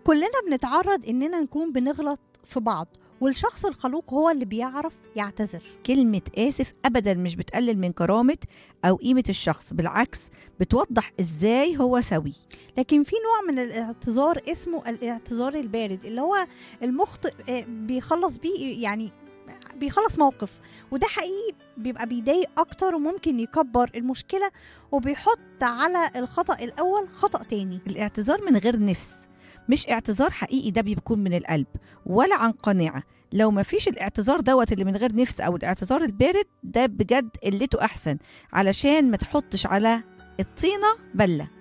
كلنا بنتعرض اننا نكون بنغلط في بعض والشخص الخلوق هو اللي بيعرف يعتذر كلمة آسف أبدا مش بتقلل من كرامة أو قيمة الشخص بالعكس بتوضح إزاي هو سوي لكن في نوع من الاعتذار اسمه الاعتذار البارد اللي هو المخطئ آه، بيخلص بيه يعني بيخلص موقف وده حقيقي بيبقى بيضايق اكتر وممكن يكبر المشكله وبيحط على الخطا الاول خطا تاني الاعتذار من غير نفس مش اعتذار حقيقي ده بيكون من القلب ولا عن قناعة لو ما فيش الاعتذار دوت اللي من غير نفس أو الاعتذار البارد ده بجد قلته أحسن علشان ما تحطش على الطينة بلة